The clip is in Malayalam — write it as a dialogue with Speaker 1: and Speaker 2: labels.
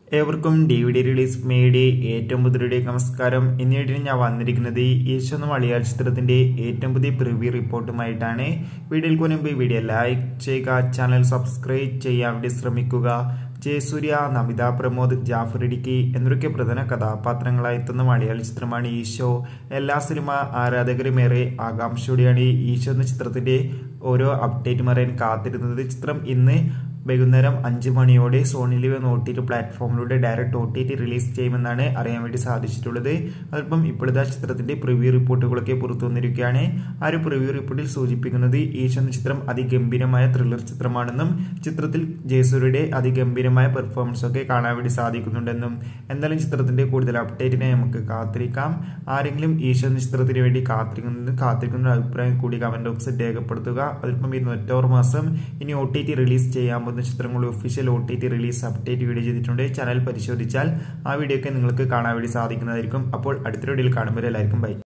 Speaker 1: ഏവർക്കും ഡി വി ഡി റിലീസ് മേയുടെ ഏറ്റവും പുതിയ നമസ്കാരം എന്നിട്ട് ഞാൻ വന്നിരിക്കുന്നത് ഈശോ എന്ന മലയാള ചിത്രത്തിന്റെ ഏറ്റവും പുതിയ പ്രിവ്യൂ റിപ്പോർട്ടുമായിട്ടാണ് വീഡിയോയിൽ മുൻപ് വീഡിയോ ലൈക്ക് ചെയ്യുക ചാനൽ സബ്സ്ക്രൈബ് ചെയ്യാൻ വേണ്ടി ശ്രമിക്കുക ജയസൂര്യ നമിത പ്രമോദ് ജാഫർ ഇടുക്കി എന്നൊക്കെ പ്രധാന കഥാപാത്രങ്ങളായി എത്തുന്ന മലയാള ചിത്രമാണ് ഈശോ എല്ലാ സിനിമ ആരാധകരുമേറെ ആകാംക്ഷയോടെയാണ് ഈശോ എന്ന ചിത്രത്തിന്റെ ഓരോ അപ്ഡേറ്റും അറിയാൻ കാത്തിരുന്നത് ചിത്രം ഇന്ന് വൈകുന്നേരം അഞ്ച് മണിയോടെ സോണി ലിവ് എന്ന ഒ ടി ടി പ്ലാറ്റ്ഫോമിലൂടെ direct O T T release ചെയ്യുമെന്നാണ് അറിയാൻ വേണ്ടി സാധിച്ചിട്ടുള്ളത് അതോടൊപ്പം ഇപ്പോഴത്തെ ചിത്രത്തിന്റെ പ്രിവ്യൂ റിപ്പോർട്ടുകളൊക്കെ പുറത്തു വന്നിരിക്കുകയാണ് ആ ഒരു പ്രിവ്യൂ റിപ്പോർട്ടിൽ സൂചിപ്പിക്കുന്നത് ഈശോ എന്ന ചിത്രം അതിഗംഭീരമായ ത്രില്ലർ ചിത്രമാണെന്നും ചിത്രത്തിൽ ജയസൂര്യയുടെ അതിഗംഭീരമായ പെർഫോമൻസ് ഒക്കെ കാണാൻ വേണ്ടി സാധിക്കുന്നുണ്ടെന്നും എന്തായാലും ചിത്രത്തിന്റെ കൂടുതൽ അപ്ഡേറ്റിനെ നമുക്ക് കാത്തിരിക്കാം ആരെങ്കിലും ഈശോ എന്ന ചിത്രത്തിന് വേണ്ടി കാത്തിരിക്കുന്നത് കാത്തിരിക്കുന്ന അഭിപ്രായം കൂടി കമന്റ് ബോക്സിൽ രേഖപ്പെടുത്തുക അതോടൊപ്പം ഈ ഒറ്റോർ മാസം ഇനി ഒ ടി ടി റിലീസ് ചെയ്യാൻ പോകുന്ന ചിത്രങ്ങളുടെ official O T T release update video ചെയ്തിട്ടുണ്ട് ചാനൽ പരിശോധിച്ചാൽ ആ വീഡിയോ ഒക്കെ നിങ്ങൾക്ക് കാണാൻ വേണ്ടി സാധിക്കുന്നതായിരിക്കും അപ്പോൾ അടുത്ത വീഡിയോയിൽ കാണുമ്പോൾ എല്ലാവർക്കും ബൈ